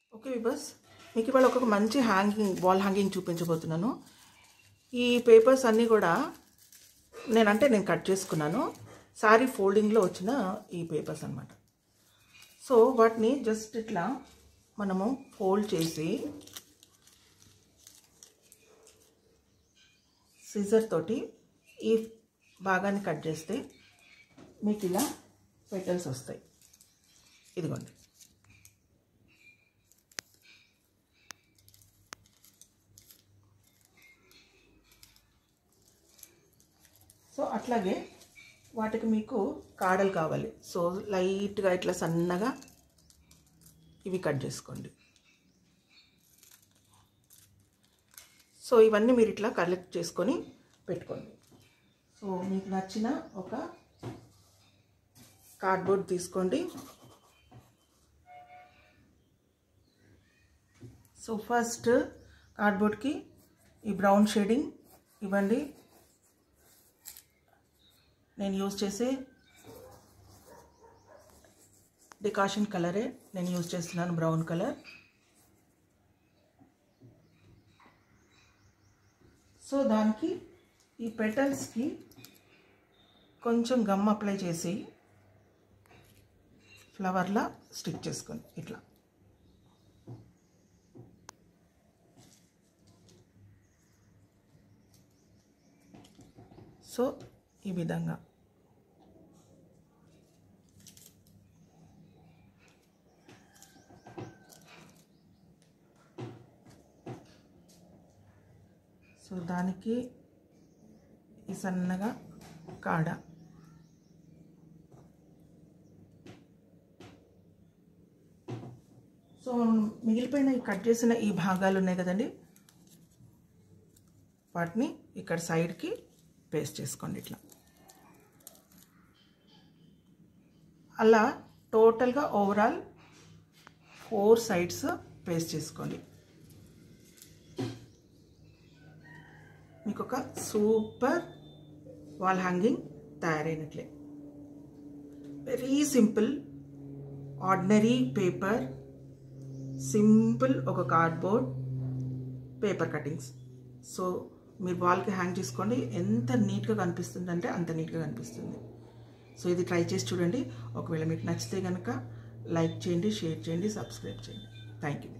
okay విబస్ మీకు ఇవాళ ఒక మంచి హ్యాంగింగ్ వాల్ హ్యాంగింగ్ చూపించబోతున్నాను ఈ పేపర్స్ అన్నీ కూడా నేనంటే నేను కట్ చేసుకున్నాను శారీ ఫోల్డింగ్లో వచ్చిన ఈ పేపర్స్ అనమాట సో వాటిని జస్ట్ ఇట్లా మనము ఫోల్డ్ చేసి సిజర్ తోటి ఈ భాగాన్ని కట్ చేస్తే మీకు ఇలా పెటల్స్ వస్తాయి ఇదిగోండి సో అట్లాగే వాటికి మీకు కాడలు కావాలి సో లైట్గా ఇట్లా సన్నగా ఇవి కట్ చేసుకోండి సో ఇవన్నీ మీరు ఇట్లా కలెక్ట్ చేసుకొని పెట్టుకోండి సో మీకు నచ్చిన ఒక కార్డ్బోర్డ్ తీసుకోండి సో ఫస్ట్ కార్డ్బోర్డ్కి ఈ బ్రౌన్ షేడింగ్ ఇవ్వండి నేను యూజ్ చేసే డికాషన్ కలరే నేను యూజ్ చేస్తున్నాను బ్రౌన్ కలర్ సో దానికి ఈ పెటల్స్కి కొంచెం గమ్ అప్లై చేసి ఫ్లవర్లా స్టిక్ చేసుకోండి ఇట్లా సో ఈ విధంగా సో దానికి ఈ సన్నగా కాడ సో మిగిలిపోయిన ఈ కట్ చేసిన ఈ భాగాలు ఉన్నాయి కదండి వాటిని ఇక్కడ సైడ్కి పేస్ట్ చేసుకోండి ఇట్లా అలా టోటల్గా ఓవరాల్ ఫోర్ సైడ్స్ పేస్ట్ చేసుకోండి మీకు ఒక సూపర్ వాల్ హ్యాంగింగ్ తయారైనట్లే very simple ordinary paper simple ఒక కార్డ్బోర్డ్ పేపర్ కటింగ్స్ సో మీరు వాల్కి హ్యాంగ్ చేసుకోండి ఎంత నీట్గా కనిపిస్తుంది అంటే అంత నీట్గా కనిపిస్తుంది సో ఇది ట్రై చేసి చూడండి ఒకవేళ మీకు నచ్చితే కనుక లైక్ చేయండి షేర్ చేయండి సబ్స్క్రైబ్ చేయండి థ్యాంక్ యూ